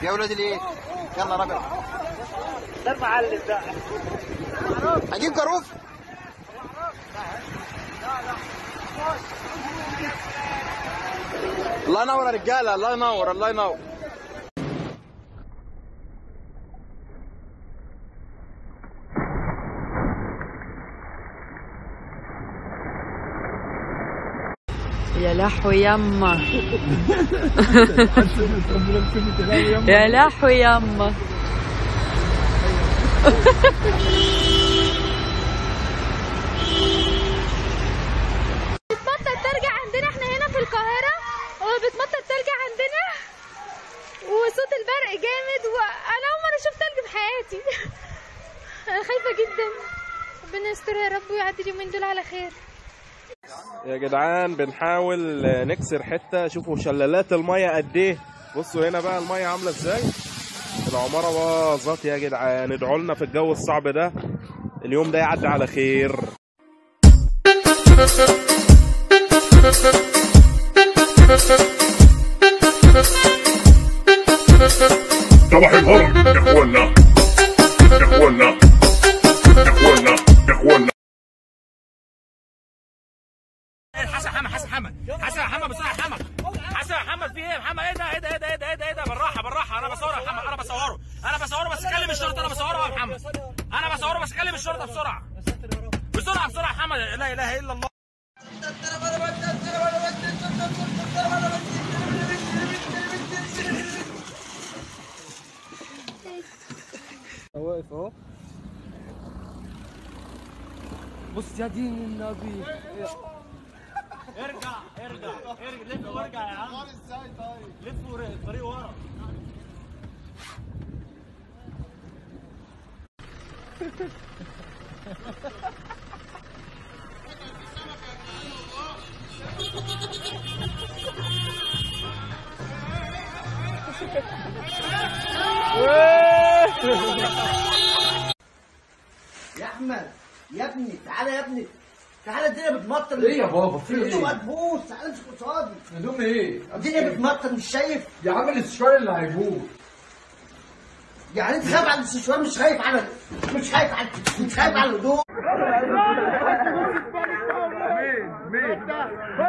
يا ولاد الايه يلا رجل ده المعلم ده هجيب جاروف الله ينور يا رجاله الله ينور الله ينور يا لحو يما يا لحو يما بتمطر ترجع عندنا احنا هنا في القاهرة وبتمطر ترجع عندنا وصوت البرق جامد وانا اول مرة اشوف تلج في حياتي انا خايفة جدا ربنا يستر يا رب ويعدي اليومين دول على خير يا جدعان بنحاول نكسر حته شوفوا شلالات الميه قد ايه بصوا هنا بقى الميه عامله ازاي العماره باظت يا جدعان ادعوا لنا في الجو الصعب ده اليوم ده يعدي على خير صباح الهرم يا اخوانا يا اخوانا يا اخوانا يا اخوانا حسن حمد حسن حمد حسن حمد بسرعه يا حمد حسن حمد في ايه يا محمد ايه ده ايه ده ايه ده ايه ده ايه ده, إيه ده؟ بالراحه بالراحه انا بصوره يا محمد انا بصوره انا بصوره بس كلم الشرطه انا بصوره يا محمد انا بصوره بس كلم الشرطه بسرعه بسرعه بسرعه يا محمد لا اله الا الله واقف اهو بص يا دين النبي ارجع ارجع ارجع لف وارجع يا عم ازاي طيب لف ور- الطريق ورا يا احمد يا ابني تعالى يا ابني تعالى الدنيا بتمطر ايه يا بابا في الهدوم ايه؟ هتبوظ تعالى امسك قصادي هدوم ايه؟ الدنيا بتمطر مش شايف يا عم الاستشوار اللي هيبوظ يعني انت خايف على الاستشوار مش خايف على مش خايف على مش خايف على الهدوم مين مين